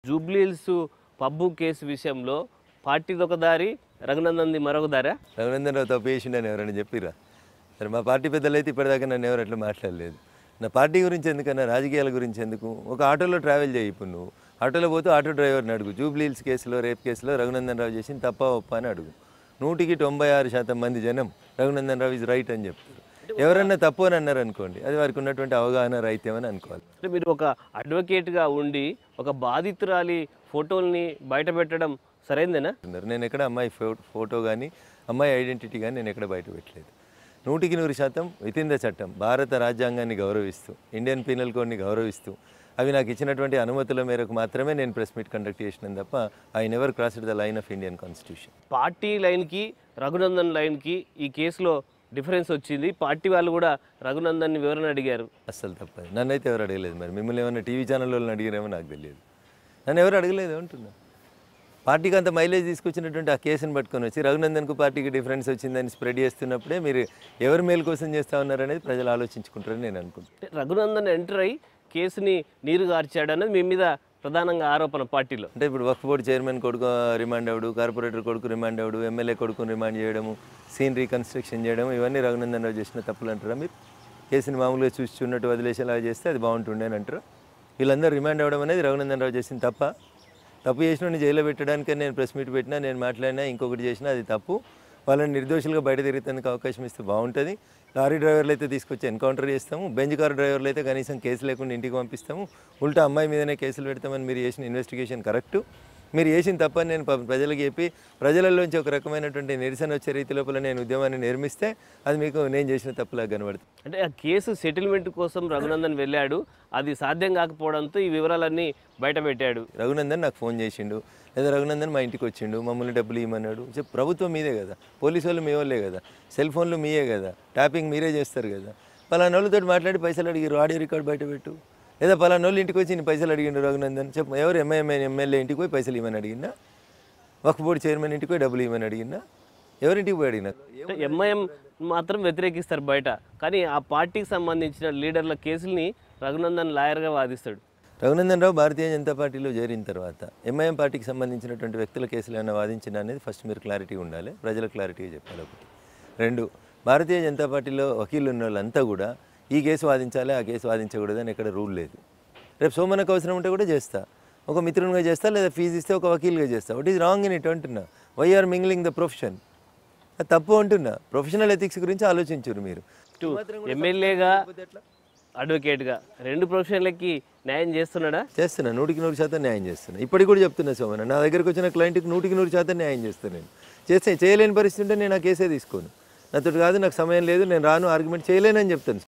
Jubilee Hills pub case విషయంలో పార్టీది ఒక దారి రఘునందన్ది మరొక దారా రఘునందన్ రావు తప్పు చేసిండని ఎవరైనా చెప్పిరా సరే మా పార్టీ పెద్దలు అయితే ఇప్పటిదాకా నన్ను ఎవరు అట్లా మాట్లాడలేదు నా పార్టీ గురించి ఎందుకన్నా రాజకీయాల గురించి ఎందుకు ఒక ఆటోలో ట్రావెల్ చేయి ఇప్పుడు నువ్వు ఆటోలో పోతూ ఆటో డ్రైవర్ని అడుగు జూబ్లీహిల్స్ కేసులో రేప్ కేసులో రఘునందన్ రావు చేసింది తప్ప ఒప్ప అని అడుగు నూటికి తొంభై ఆరు శాతం మంది జనం రఘునందన్ రావు ఇస్ రైట్ అని చెప్తారు ఎవరన్నా తప్పు అని అన్నారు అనుకోండి అది వారికి ఉన్నటువంటి అవగాహన రైతేమని అనుకోవాలి అంటే మీరు ఒక అడ్వకేట్గా ఉండి ఒక బాధితురాలి ఫోటోల్ని బయట పెట్టడం సరైందేనా ఉన్నారు. నేను ఎక్కడ అమ్మాయి ఫో- ఫోటో కానీ అమ్మాయి ఐడెంటిటీ కానీ నేను ఎక్కడ బయట పెట్టలేదు నూటికి నూరు శాతం వితిన్ ద చట్టం భారత రాజ్యాంగాన్ని గౌరవిస్తూ ఇండియన్ పీనల్ కోడ్ని గౌరవిస్తూ అవి నాకు ఇచ్చినటువంటి అనుమతుల మేరకు మాత్రమే నేను ప్రెస్ మీట్ కండక్ట్ చేసినాను తప్ప I never cross the line of Indian constitution party లైన్కి రఘునందన్ లైన్కి ఈ కేసులో డిఫరెన్స్ వచ్చింది పార్టీ వాళ్ళు కూడా రఘునందన్ని వివరణ అడిగారు అస్సలు తప్పదు నన్నైతే ఎవరు అడగలేదు మరి మిమ్మల్ని ఏమైనా టీవీ ఛానల్ వాళ్ళని అడిగారేమో నాకు తెలియదు నన్ను ఎవరు అడగలేదు అంటున్నా పార్టీకి అంత మైలేజ్ తీసుకొచ్చినటువంటి ఆ కేసుని పట్టుకొని వచ్చి రఘునందన్కు పార్టీకి డిఫరెన్స్ వచ్చిందని స్ప్రెడ్ చేస్తున్నప్పుడే మీరు ఎవరి మేలు కోసం చేస్తా ఉన్నారనేది ప్రజలు ఆలోచించుకుంటారని నేను అనుకుంటున్నాను అంటే రఘునందన్ ఎంటర్ అయి కేసుని నీరు గార్చాడన్నది మీ మీద ప్రధానంగా ఆరోపణ పార్టీలో అంటే ఇప్పుడు వక్ఫ్ బోర్డు చైర్మన్ కొడుకు రిమాండ్ అవ్వడు కార్పొరేటర్ కొడుకు రిమాండ్ అవ్వడు ఎమ్మెల్యే కొడుకుని రిమాండ్ చేయడము సీన్ రీకన్స్ట్రక్షన్ చేయడం ఇవన్నీ రఘునందన్ రావు చేసిన తప్పులు అంటారా మీరు కేసుని మామూలుగా చూసి చూన్నట్టు వదిలేసేలా చేస్తే అది బాగుంటుండే అని అంటారా వీళ్ళందరూ రిమాండ్ అవ్వడం అనేది రఘునందన్ రావు చేసిన తప్ప తప్పు చేసిన జైల్లో పెట్టడానికి నేను ప్రెస్ మీట్ పెట్టినా నేను మాట్లాడినా ఇంకొకటి చేసినా అది తప్పు వాళ్ళని నిర్దోషులుగా బయట తిరుగుతానికి అవకాశం ఇస్తే బాగుంటుంది లారీ డ్రైవర్లు అయితే తీసుకొచ్చి ఎన్కౌంటర్ చేస్తాము బెంచ్ కార్ డ్రైవర్లు అయితే కనీసం కేసు లేకుండా ఇంటికి పంపిస్తాము ఉల్టా అమ్మాయి మీదనే కేసులు పెడతామని మీరు చేసిన ఇన్వెస్టిగేషన్ కరెక్టు మీరు చేసిన తప్పని నేను ప- ప్రజలకు చెప్పి ప్రజలలోంచి ఒక రకమైనటువంటి నిరసన వచ్చే రీతి లోపల నేను ఉద్యమాన్ని నిర్మిస్తే అది మీకు నేను చేసిన తప్పులా కనబడుతుంది అంటే ఆ కేసు సెటిల్మెంట్ కోసం రఘునందన్ వెళ్ళాడు అది సాధ్యం కాకపోవడంతో ఈ వివరాలన్నీ బయట పెట్టాడు రఘునందన్ నాకు ఫోన్ చేసిండు లేదా రఘునందన్ మా ఇంటికి వచ్చిండు మమ్మల్ని డబ్బులు ఇవ్వమన్నాడు చెప్పు ప్రభుత్వం మీదే కదా పోలీసు వాళ్ళు మీ వాళ్ళే కదా సెల్ ఫోన్లు మీయే కదా ట్యాపింగ్ మీరే చేస్తారు కదా పలానా వాళ్ళతో మాట్లాడి పైసలు అడిగారు ఆడియో రికార్డ్ బయట పెట్టు లేదా పలానా వాళ్ళు ఇంటికి వచ్చి నీ పైసలు అడిగిండు రఘునందన్ చెప్పు ఎవరు ఎంఐఎంఐ ఎమ్మెల్యే ఇంటికి పోయి పైసలు ఇవ్వమని అడిగినా వక్ఫ్ బోర్డు చైర్మన్ ఇంటికి పోయి డబ్బులు ఇవ్వమని అడిగినా ఎవరింటికి పోయి అడిగినా అంటే ఎంఐఎం మాత్రం వ్యతిరేకిస్తారు బయట కానీ ఆ పార్టీకి సంబంధించిన లీడర్ల కేసుల్ని రఘునందన్ లాయర్గా వాదిస్తాడు రఘునందన్ రావు భారతీయ జనతా పార్టీలో చేరిన తర్వాత ఎంఐఎం పార్టీకి సంబంధించినటువంటి వ్యక్తుల కేసులు ఏమైనా వాదించిన అనేది ఫస్ట్ మీరు క్లారిటీ ఉండాలి ప్రజల క్లారిటీగా చెప్పాలి ఒకటి రెండు భారతీయ జనతా పార్టీలో వకీలు ఉన్న వాళ్ళంతా కూడా ఈ కేసు వాదించాలి ఆ కేసు వాదించకూడదు అని ఎక్కడ రూల్ లేదు రేపు సోమనకు అవసరం ఉంటే కూడా చేస్తా ఒక మిత్రునిగా చేస్తా లేదా ఫీజు ఇస్తే ఒక వకీల్గా చేస్తా what is wrong in it అంటున్నా why are mingling the profession అది తప్పు అంటున్నా ప్రొఫెషనల్ ఎథిక్స్ గురించి ఆలోచించరు మీరు ఇటు ఎమ్మెల్యేగా అడ్వకేట్గా రెండు ప్రొఫెషన్లకి న్యాయం చేస్తున్నాడా చేస్తున్నా నూటికి నూరు శాతం న్యాయం చేస్తున్నా ఇప్పటికి కూడా చెప్తున్నా సోమన నా దగ్గరకు వచ్చిన క్లయింట్కి నూటికి నూరు శాతం న్యాయం చేస్తాను నేను చేస్తే చేయలేని పరిస్థితి ఉంటే నేను ఆ కేసే తీసుకోను నాతో కాదు నాకు సమయం లేదు నేను రాను ఆర్గ్యుమెంట్ చేయలేనని చెప్తాను